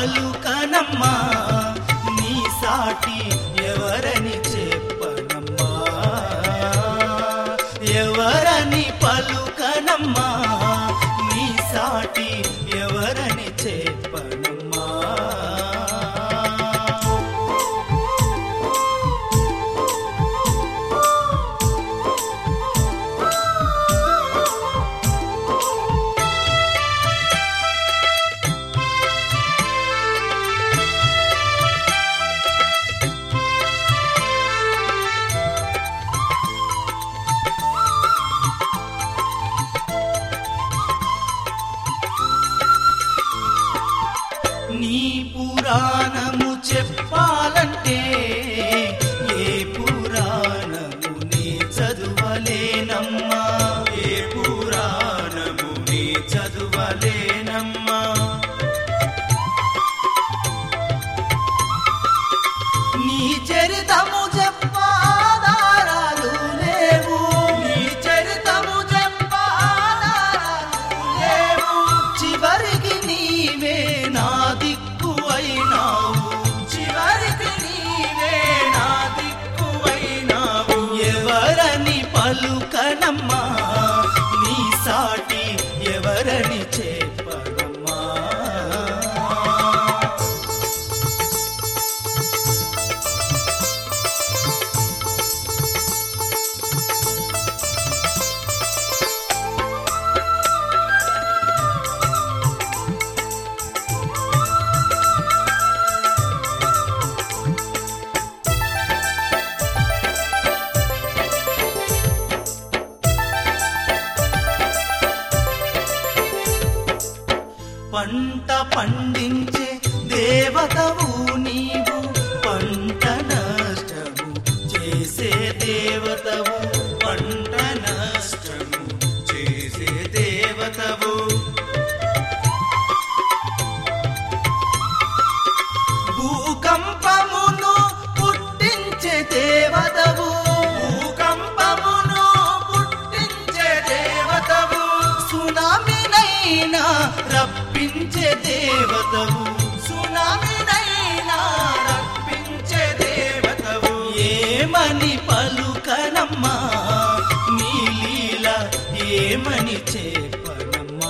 పలుకనమ్మా నీ సాటి ఎవరని చెప్పనమ్మా ఎవరని పలుకనమ్మా నీ సాటి ఎవరని చెప్పనమ్మా నీ పురాణము చెప్పాలంటే ఏ పురాణము నీ చదువలేనమ్మా ఏ పురాణము నీ చదువలేనమ్మా నీ చరితము చెప్పాదారాలు లేవు నీ చరితము చెప్పాదారాలు లేవు చివరికి నీవే నా దిక్కు అయినావు చివరికి నీవే నా దిక్కు అయినావు ఎవరని పలుకనమ్మా నీ సాటి ఎవరని చెప్పనమ్మా పంట పండించే దేవతవు నీవు పంట నష్టము చేసే దేవతవు పంట నష్టము చేసే దేవతవు భూకంపమును పుట్టించే దేవతవు భూకంపమును పుట్టించే దేవతవు సునామినైనా రప్పించే దేవతవు సునామినైనా రప్పించే దేవతవు ఏమని పలుకనమ్మా నీ లీల ఏమని చెప్పనమ్మా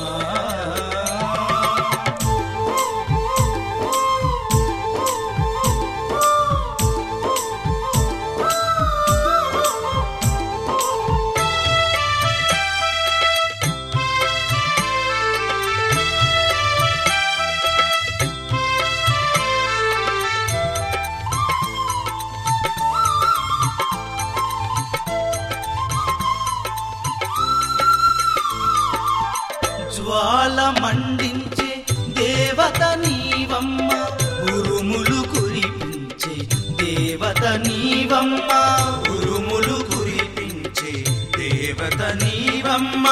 జ్వాల మండించే దేవత నీవమ్మ ఉరుములు కురిపించే దేవత నీవమ్మ ఉరుములు కురిపించే దేవత నీవమ్మ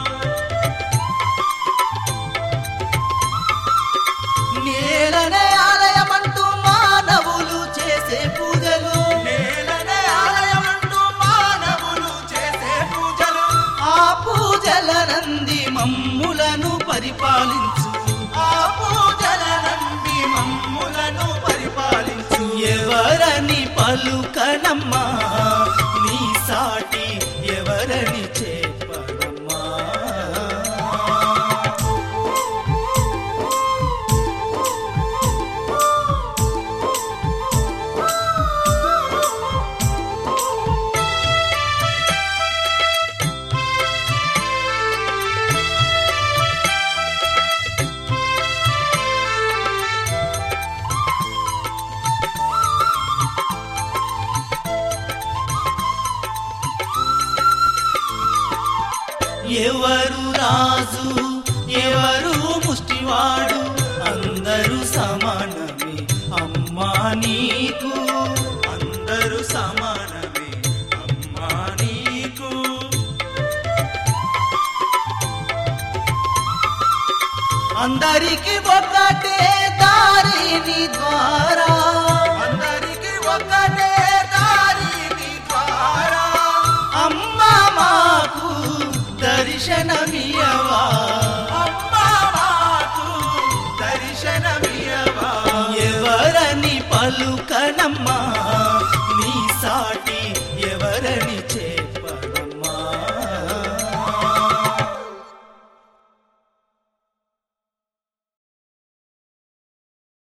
నేలనే ఆలయమంటూ మానవులు చేసే పూజలు నేలనే ఆలయమంటూ మానవులు చేసే పూజలు ఆ పూజల నంది మమ్ములను పరిపాలించు ఆ పూజల నంది మమ్ములను పరిపాలించు ఎవరని పలుకనమ్మా నీ సాటి ఎవరని చెప్పనమ్మా ఎవరు రాజు ఎవరు ముష్టివాడు అందరూ సమానమే అమ్మా నీకు అందరూ సమానమే అమ్మా నీకు అందరికి ఒకటే దారి నీ ద్వారా అందరికి ఒకటే దారి నీ ద్వారా అమ్మా మాకు దర్శనమియవా అమ్మా మాకు దర్శనమియవా నీ సాటి ఎవరని చే